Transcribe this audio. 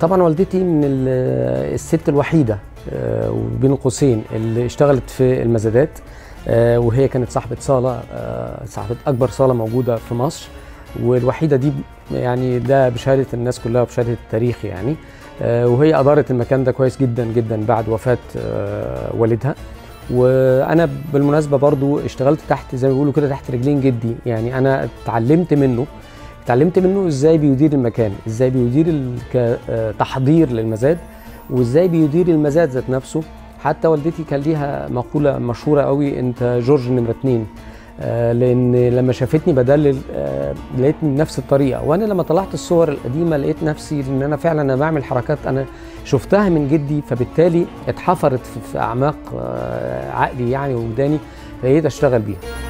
طبعا والدتي من ال- الست الوحيده آه، وبين قوسين اللي اشتغلت في المزادات آه، وهي كانت صاحبه صاله آه، صاحبه اكبر صاله موجوده في مصر والوحيده دي يعني ده بشهاده الناس كلها وبشهاده التاريخ يعني آه، وهي ادارت المكان ده كويس جدا جدا بعد وفاه آه، والدها وانا بالمناسبه برضو اشتغلت تحت زي ما بيقولوا كده تحت رجلين جدي يعني انا اتعلمت منه اتعلمت منه ازاي بيدير المكان ازاي بيدير ال- كتحضير للمزاد وازاي بيدير المزاد ذات نفسه حتى والدتي كان ليها مقوله مشهوره قوي انت جورج نمره اتنين آه، لان لما شافتني بدلل آه، لقيتني بنفس الطريقه وانا لما طلعت الصور القديمه لقيت نفسي ان انا فعلا انا بعمل حركات انا شفتها من جدي فبالتالي اتحفرت في- في اعماق آه، عقلي يعني ووداني فبقيت اشتغل بيها